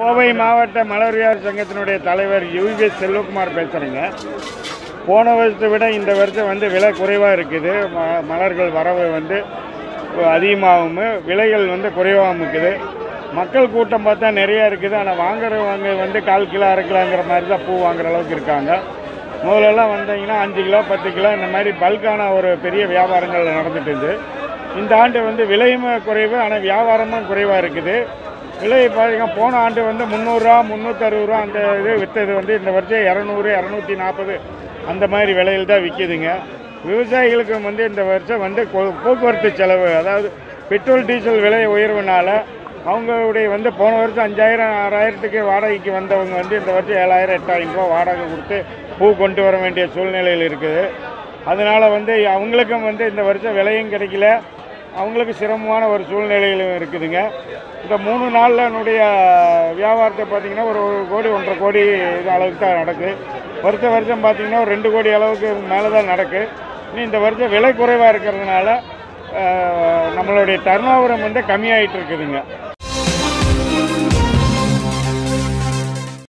கோவை மாவட்ட மலர்வியார் சங்கத்தினுடைய தலைவர் யுவி செல்வகுமார் பேசுகிறேங்க போன வருஷத்தை விட இந்த வருஷம் வந்து விலை குறைவாக இருக்குது ம மலர்கள் வரவு வந்து அதிகமாகவும் விலைகள் வந்து குறைவாகவும் இருக்குது மக்கள் கூட்டம் பார்த்தா நிறையா இருக்குது ஆனால் வாங்குறவங்க வந்து கால் கிலோ அரை கிலோங்கிற மாதிரி தான் பூ வாங்குற அளவுக்கு இருக்காங்க முதல்லலாம் வந்தீங்கன்னா அஞ்சு கிலோ பத்து கிலோ இந்த மாதிரி பல்கான ஒரு பெரிய வியாபாரங்கள் நடந்துட்டு இருந்து இந்த ஆண்டு வந்து விலையும் குறைவு ஆனால் வியாபாரமும் குறைவாக இருக்குது விலை பார்த்தீங்கன்னா போன ஆண்டு வந்து முந்நூறுரூவா முந்நூற்றறுபது ரூபா அந்த இது விற்றது வந்து இந்த வருஷம் இரநூறு இரநூத்தி நாற்பது அந்த மாதிரி விலையில் தான் விற்கிதுங்க விவசாயிகளுக்கு வந்து இந்த வருஷம் வந்து கொ- போக்குவரத்து செலவு அதாவது பெட்ரோல் டீசல் விலை உயர்வுனால அவங்களுடைய வந்து போன வருஷம் அஞ்சாயிரம் ஆறாயிரத்துக்கு வாடகைக்கு வந்தவங்க வந்து இந்த வருஷம் ஏழாயிரம் எட்டாயிரம் ரூபா வாடகை கொடுத்து பூ கொண்டு வர வேண்டிய சூழ்நிலையில் இருக்குது அதனால் வந்து அவங்களுக்கும் வந்து இந்த வருஷம் விலையும் கிடைக்கல அவங்களுக்கு சிரமமான ஒரு சூழ்நிலையிலும் இருக்குதுங்க இந்த மூணு நாளில் என்னுடைய வியாபாரத்தை பார்த்தீங்கன்னா ஒரு ஒரு கோடி ஒன்றரை கோடி இது அளவுக்கு தான் நடக்குது வருஷ வருஷம் பார்த்தீங்கன்னா ஒரு ரெண்டு கோடி அளவுக்கு மேலே தான் நடக்கு இன்னும் இந்த வருஷம் விலை குறைவாக இருக்கிறதுனால அஹ், நம்மளுடைய டர்னோவரம் வந்து கம்மியாயிட்டு இருக்குதுங்க